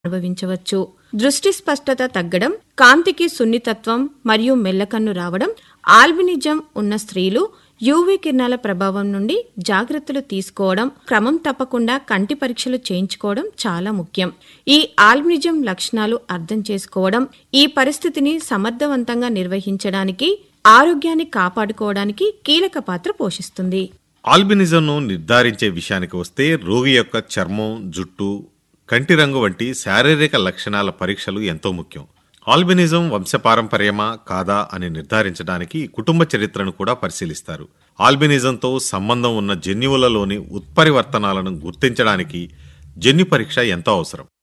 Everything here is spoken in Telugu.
అనుభవించవచ్చు దృష్టి స్పష్టత తగ్గడం కాంతికి సున్నితత్వం మరియు మెల్లకన్ను రావడం ఆల్బినిజం ఉన్న స్త్రీలు యూవీ కిరణాల ప్రభావం నుండి జాగ్రత్తలు తీసుకోవడం క్రమం తప్పకుండా కంటి పరీక్షలు చేయించుకోవడం చాలా ముఖ్యం ఈ ఆల్బినిజం లక్షణాలు అర్థం చేసుకోవడం ఈ పరిస్థితిని సమర్థవంతంగా నిర్వహించడానికి ఆరోగ్యాన్ని కాపాడుకోవడానికి కీలక పాత్ర పోషిస్తుంది ఆల్బినిజంను నిర్ధారించే విషయానికి వస్తే రోగి యొక్క చర్మం జుట్టు కంటి రంగు వంటి శారీరక లక్షణాల పరీక్షలు ఎంతో ముఖ్యం ఆల్బినిజం వంశపారంపర్యమా కాదా అని నిర్ధారించడానికి కుటుంబ చరిత్రను కూడా పరిశీలిస్తారు ఆల్బినిజంతో సంబంధం ఉన్న జన్యువులలోని ఉత్పరివర్తనాలను గుర్తించడానికి జన్యు పరీక్ష ఎంతో అవసరం